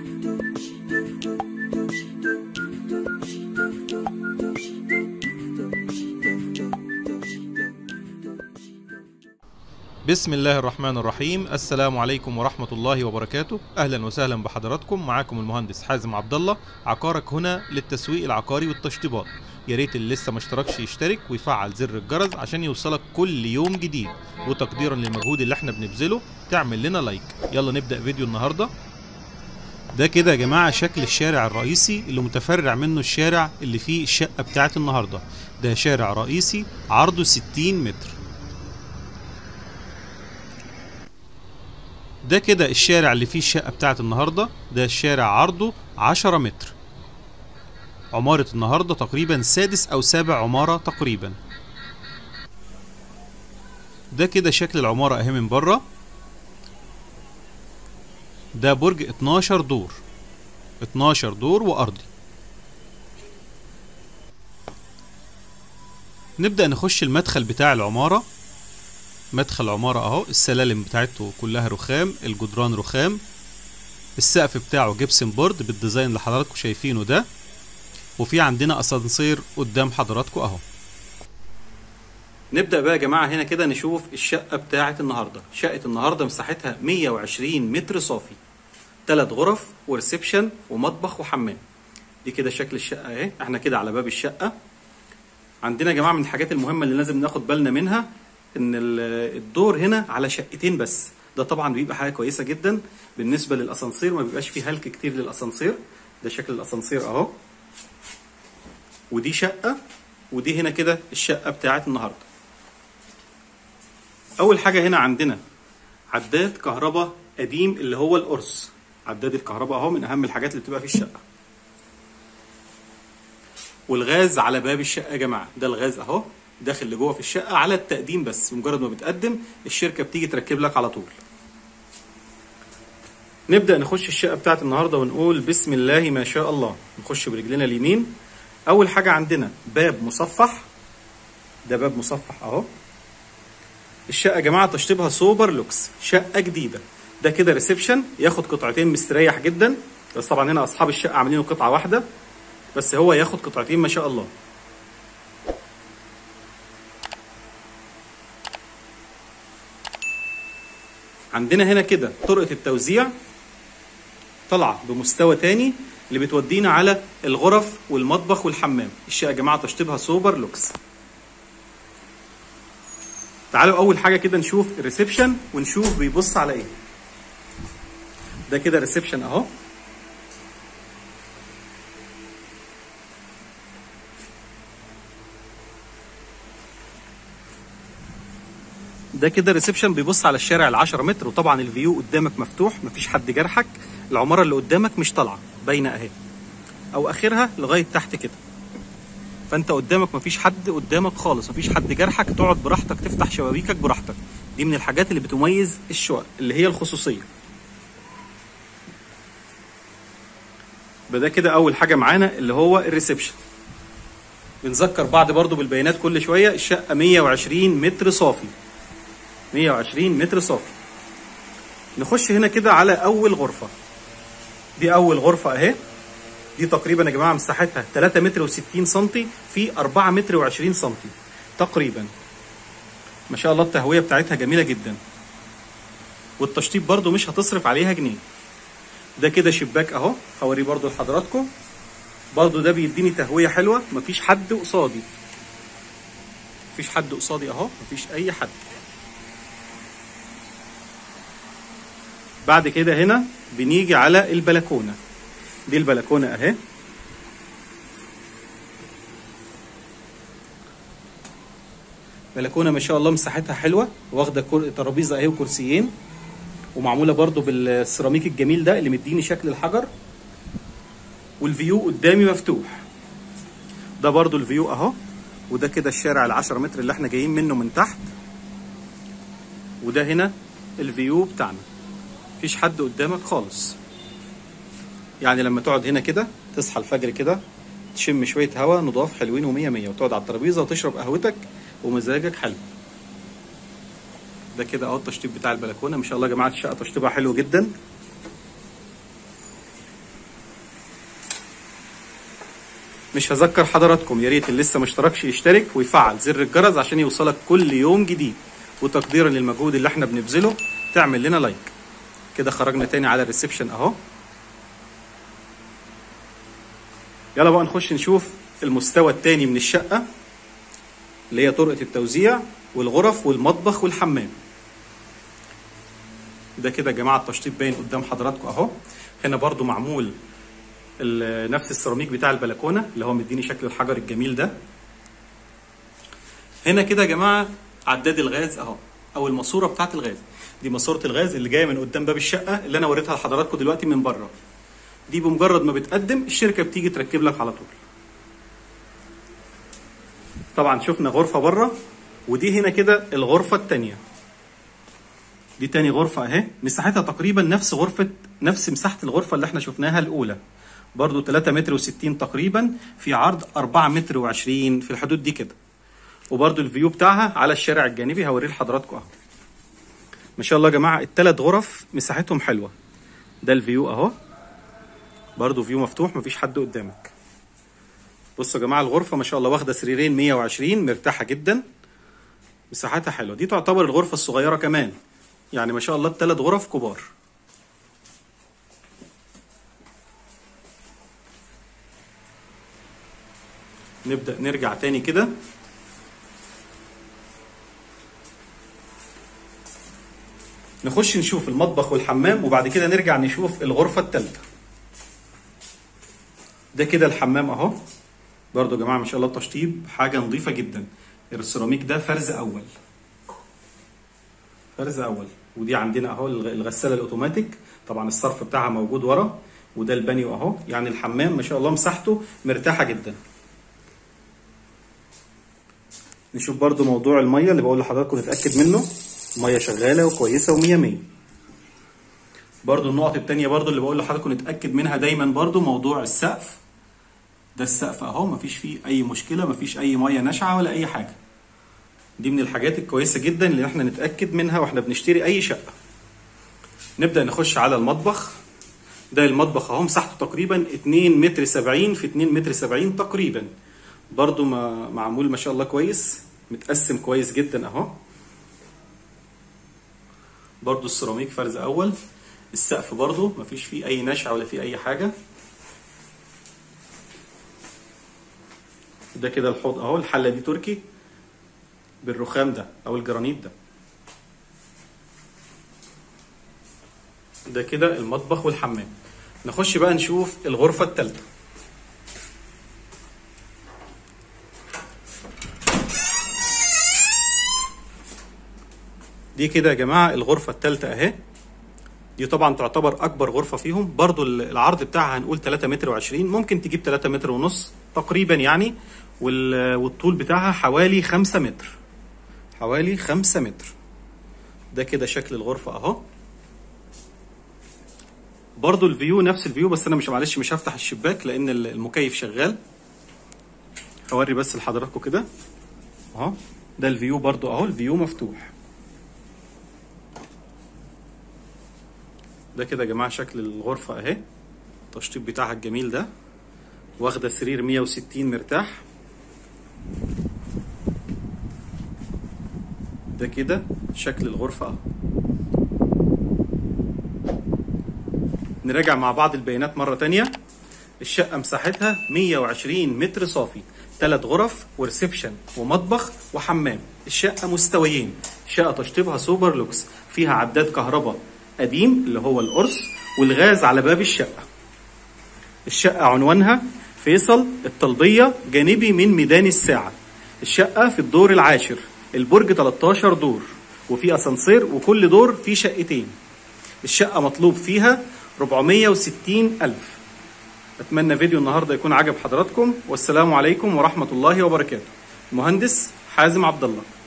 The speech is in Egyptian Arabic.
بسم الله الرحمن الرحيم السلام عليكم ورحمة الله وبركاته أهلا وسهلا بحضراتكم معاكم المهندس حازم عبد الله عقارك هنا للتسويق العقاري والتشطيبات يا ريت اللي لسه ما اشتركش يشترك ويفعل زر الجرس عشان يوصلك كل يوم جديد وتقديرا للمجهود اللي احنا بنبذله تعمل لنا لايك يلا نبدأ فيديو النهارده ده كده يا جماعة شكل الشارع الرئيسي اللي متفرع منه الشارع اللي فيه الشقة بتاعت النهاردة ده شارع رئيسي عرضه 60 متر ده كده الشارع اللي فيه الشقة بتاعت النهاردة ده الشارع عرضه 10 متر عمارة النهاردة تقريبا سادس أو سابع عمارة تقريبا ده كده شكل العمارة اهي من بره ده برج 12 دور 12 دور وأرضي نبدأ نخش المدخل بتاع العمارة مدخل عمارة اهو السلالم بتاعته كلها رخام الجدران رخام السقف بتاعه جبسن بورد بالديزاين اللي حضراتكم شايفينه ده وفي عندنا اسانسير قدام حضراتكم اهو نبدأ بقى يا جماعة هنا كده نشوف الشقة بتاعة النهاردة شقة النهاردة مساحتها 120 متر صافي ثلاث غرف وريسبشن ومطبخ وحمام دي كده شكل الشقة اهي احنا كده على باب الشقة عندنا يا جماعة من الحاجات المهمة اللي لازم ناخد بالنا منها ان الدور هنا على شقتين بس ده طبعا بيبقى حاجه كويسه جدا بالنسبه للاسانسير ما بيبقاش فيه هلك كتير للاسانسير ده شكل الاسانسير اهو ودي شقه ودي هنا كده الشقه بتاعت النهارده اول حاجه هنا عندنا عداد كهرباء قديم اللي هو القرص عداد الكهرباء اهو من اهم الحاجات اللي بتبقى في الشقه والغاز على باب الشقه يا جماعه ده الغاز اهو داخل لجوه في الشقه على التقديم بس مجرد ما بتقدم الشركه بتيجي تركب لك على طول نبدا نخش الشقه بتاعت النهارده ونقول بسم الله ما شاء الله نخش برجلنا اليمين اول حاجه عندنا باب مصفح ده باب مصفح اهو الشقه يا جماعه تشطيبها سوبر لوكس شقه جديده ده كده ريسبشن ياخد قطعتين مستريح جدا بس طبعا هنا اصحاب الشقه عاملينه قطعه واحده بس هو ياخد قطعتين ما شاء الله عندنا هنا كده طرقة التوزيع طالعة بمستوى تاني اللي بتودينا على الغرف والمطبخ والحمام الشقة يا جماعة تشطيبها سوبر لوكس تعالوا أول حاجة كده نشوف الريسبشن ونشوف بيبص على إيه ده كده ريسبشن أهو ده كده ريسبشن بيبص على الشارع ال 10 متر وطبعا الفيو قدامك مفتوح مفيش حد جرحك العماره اللي قدامك مش طالعه باينه اهي او اخرها لغايه تحت كده فانت قدامك مفيش حد قدامك خالص مفيش حد جرحك تقعد براحتك تفتح شبابيكك براحتك دي من الحاجات اللي بتميز الشقق اللي هي الخصوصيه ده كده اول حاجه معانا اللي هو الريسبشن بنذكر بعض برضو بالبيانات كل شويه الشقه 120 متر صافي 120 متر صافي نخش هنا كده على اول غرفه دي اول غرفه اهي دي تقريبا يا جماعه مساحتها 3 متر و60 سم في 4 متر و20 سم تقريبا ما شاء الله التهويه بتاعتها جميله جدا والتشطيب برده مش هتصرف عليها جنيه ده كده شباك اهو هوريه برده لحضراتكم برده ده بيديني تهويه حلوه مفيش حد قصادي مفيش حد قصادي اهو مفيش اي حد بعد كده هنا بنيجي على البلكونه دي البلكونه اهي بلكونه ما شاء الله مساحتها حلوه واخده ترابيزه اهي وكرسيين ومعموله برضو بالسيراميك الجميل ده اللي مديني شكل الحجر والفيو قدامي مفتوح ده برضو الفيو اهو وده كده الشارع العشرة متر اللي احنا جايين منه من تحت وده هنا الفيو بتاعنا مفيش حد قدامك خالص يعني لما تقعد هنا كده تصحى الفجر كده تشم شويه هوا نضاف حلوين ومية مية وتقعد على الترابيزه وتشرب قهوتك ومزاجك حلو ده كده اهو التشطيب بتاع البلكونه ما شاء الله يا جماعه الشقه تشطيبها حلو جدا مش هذكر حضراتكم يا ريت اللي لسه مشتركش يشترك ويفعل زر الجرس عشان يوصلك كل يوم جديد وتقديرا للمجهود اللي احنا بنبذله تعمل لنا لايك كده خرجنا تاني على الريسبشن اهو يلا بقى نخش نشوف المستوى التاني من الشقة اللي هي طرقة التوزيع والغرف والمطبخ والحمام ده كده يا جماعة التشطيب باين قدام حضراتكم اهو هنا برضو معمول ال- نفس السيراميك بتاع البلكونة اللي هو مديني شكل الحجر الجميل ده هنا كده يا جماعة عداد الغاز اهو او الماسورة بتاعت الغاز دي ماسورة الغاز اللي جاية من قدام باب الشقة اللي انا وريتها لحضراتكم دلوقتي من بره دي بمجرد ما بتقدم الشركة بتيجي تركب لك على طول طبعا شفنا غرفة بره ودي هنا كده الغرفة التانية دي تاني غرفة اهي مساحتها تقريبا نفس غرفة نفس مساحة الغرفة اللي احنا شفناها الأولى برضو 3 متر و60 تقريبا في عرض 4 متر و20 في الحدود دي كده وبرضو الفيو بتاعها على الشارع الجانبي هوريه لحضراتكم اهو ما شاء الله يا جماعة التلات غرف مساحتهم حلوة ده الفيو اهو برضو فيو مفتوح مفيش حد قدامك بصوا يا جماعه الغرفه ما شاء الله واخده سريرين 120 مرتاحه جدا مساحتها حلوه دي تعتبر الغرفه الصغيره كمان يعني ما شاء الله الثلاث غرف كبار نبدا نرجع تاني كده نخش نشوف المطبخ والحمام وبعد كده نرجع نشوف الغرفه الثالثه ده كده الحمام اهو برضو يا جماعه ما شاء الله التشطيب حاجه نظيفه جدا السيراميك ده فرز اول فرز اول ودي عندنا اهو الغ- الغساله الاوتوماتيك طبعا الصرف بتاعها موجود ورا وده البانيو اهو يعني الحمام ما شاء الله مساحته مرتاحه جدا نشوف برضو موضوع الميه اللي بقول لحضراتكم نتاكد منه ميه شغاله وكويسه ومية مية برضو النقط التانية برضو اللي بقول لحضراتكم نتأكد منها دايما برضو موضوع السقف ده السقف اهو مفيش فيه اي مشكلة مفيش اي مية ناشعة ولا اي حاجة دي من الحاجات الكويسة جدا اللي احنا نتأكد منها واحنا بنشتري اي شقة نبدأ نخش على المطبخ ده المطبخ اهو مساحته تقريبا 2 متر 70 في 2 متر 70 تقريبا برضو ما معمول ما شاء الله كويس متقسم كويس جدا اهو برضو السيراميك فرز اول السقف برضو مفيش فيه اي نشعه ولا فيه اي حاجه ده كده الحوض اهو الحله دي تركي بالرخام ده او الجرانيت ده ده كده المطبخ والحمام نخش بقى نشوف الغرفه الثالثه دي كده يا جماعه الغرفه الثالثه اهي دي طبعا تعتبر اكبر غرفه فيهم برضو العرض بتاعها هنقول 3 متر و20 ممكن تجيب 3 متر ونص تقريبا يعني وال- والطول بتاعها حوالي 5 متر حوالي 5 متر ده كده شكل الغرفه اهو برضو الفيو نفس الفيو بس انا مش معلش مش هفتح الشباك لان المكيف شغال هوري بس لحضراتكم كده اهو ده الفيو برضو اهو الفيو مفتوح ده كده يا جماعه شكل الغرفه اهي التشطيب بتاعها الجميل ده واخده سرير 160 مرتاح ده كده شكل الغرفه اهو نراجع مع بعض البيانات مره تانية الشقه مساحتها 120 متر صافي ثلاث غرف وريسبشن ومطبخ وحمام الشقه مستويين شقه تشطيبها سوبر لوكس فيها عداد كهرباء قديم اللي هو القرص والغاز على باب الشقه الشقه عنوانها فيصل الطلبيه جانبي من ميدان الساعه الشقه في الدور العاشر البرج 13 دور وفي اسانسير وكل دور فيه شقتين الشقه مطلوب فيها 460 ألف أتمنى فيديو النهاردة يكون عجب حضراتكم والسلام عليكم ورحمة الله وبركاته مهندس حازم عبد الله